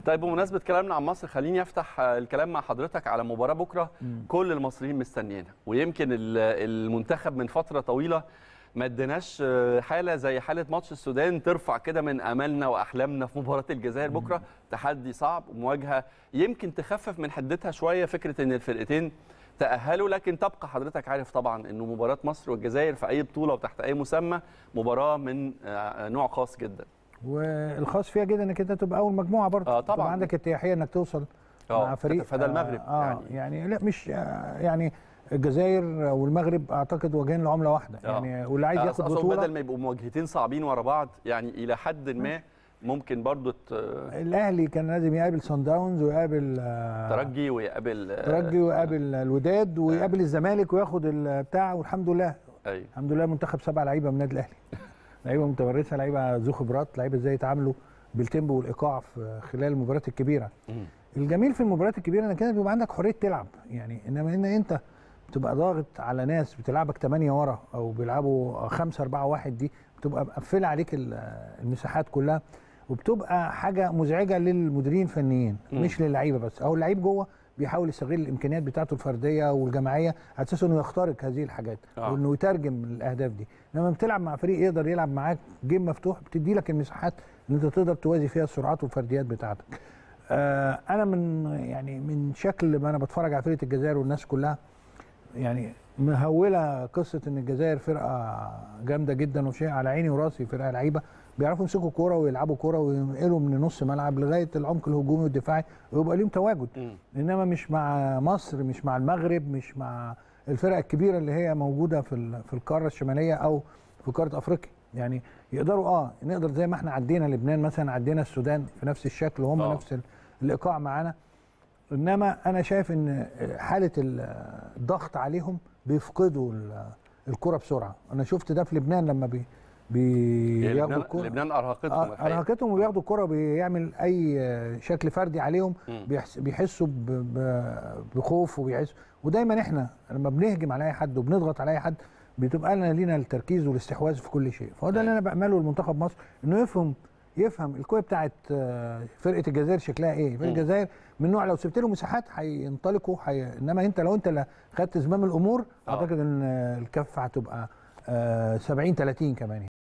طيب بمناسبه كلامنا عن مصر خليني افتح آه، الكلام مع حضرتك على مباراه بكره كل المصريين مستنيينها ويمكن ال- المنتخب من فتره طويله ما اديناش آه، حاله زي حاله ماتش السودان ترفع كده من املنا واحلامنا في مباراه الجزائر بكره تحدي صعب ومواجهه يمكن تخفف من حدتها شويه فكره ان الفرقتين تأهلوا لكن تبقى حضرتك عارف طبعا انه مباراه مصر والجزائر في اي بطوله وتحت اي مسمى مباراه من آه، نوع خاص جدا والخاص فيها جدا انك انت تبقى اول مجموعه برضه آه، طبعاً. تبقى عندك ارتياحيه انك توصل آه، مع فريق تتفادى المغرب آه يعني. يعني. يعني لا مش آه يعني الجزائر والمغرب اعتقد وجهين لعمله واحده آه. يعني واللي عايز آه، ياخد أقصد بطوله بدل ما يبقوا مواجهتين صعبين ورا بعض يعني الى حد ما ممكن برضو ت- الاهلي كان لازم يقابل سان داونز ويقابل آه، ترجي ويقابل آه، ترجي ويقابل الوداد ويقابل الزمالك وياخد البتاع والحمد لله ايوه الحمد لله منتخب سبع لعيبه من النادي الاهلي لعيبه متمرسه لعيبه ذو خبرات لعيبه ازاي يتعاملوا بالتيمبو والايقاع في خلال المباريات الكبيره مم. الجميل في المباريات الكبيره انك كده بيبقى عندك حريه تلعب يعني انما ان انت بتبقى ضاغط على ناس بتلعبك 8 ورا او بيلعبوا 5 4 1 دي بتبقى مقفله عليك ال- المساحات كلها وبتبقى حاجه مزعجه للمديرين الفنيين مم. مش للعيبه بس او اللعيب جوه بيحاول يستغل الامكانيات بتاعته الفرديه والجماعيه على اساس انه يخترق هذه الحاجات آه. وانه يترجم الاهداف دي لما بتلعب مع فريق يقدر يلعب معاك جيم مفتوح بتدي لك المساحات اللي انت تقدر توازي فيها السرعات والفرديات بتاعتك آه انا من يعني من شكل ما انا بتفرج على فرقه الجزائر والناس كلها يعني مهوله قصه ان الجزائر فرقه جامده جدا وشيء على عيني وراسي فرقه لعيبه بيعرفوا يمسكوا كوره ويلعبوا كوره وينقلوا من نص ملعب لغايه العمق الهجومي والدفاعي ويبقى ليهم تواجد مم. انما مش مع مصر مش مع المغرب مش مع الفرق الكبيره اللي هي موجوده في ال- في القاره الشماليه او في قاره افريقيا يعني يقدروا اه نقدر زي ما احنا عدينا لبنان مثلا عدينا السودان في نفس الشكل وهم آه. نفس ال- الايقاع معانا انما انا شايف ان حاله ال- الضغط عليهم بيفقدوا ال- الكره بسرعه انا شفت ده في لبنان لما بي هي بياخدوا لبنان الكره لبنان ارهقتهم آه، الحقيقة. ارهقتهم وبياخدوا الكره بيعمل اي آه، شكل فردي عليهم مم. بيحس بيحسوا ب- ب- بخوف وبيحسوا ودايما احنا لما بنهجم على اي حد وبنضغط على اي حد بتبقى لنا لينا التركيز والاستحواذ في كل شيء فهو ده اللي انا بعمله لمنتخب مصر انه يفهم يفهم الكوره بتاعت آه، فرقه الجزائر شكلها ايه فرقه مم. الجزائر من نوع لو سبت له مساحات هينطلقوا حي... انما انت لو انت اللي خدت زمام الامور آه. اعتقد ان آه، الكفه هتبقى آه، 70 30 كمان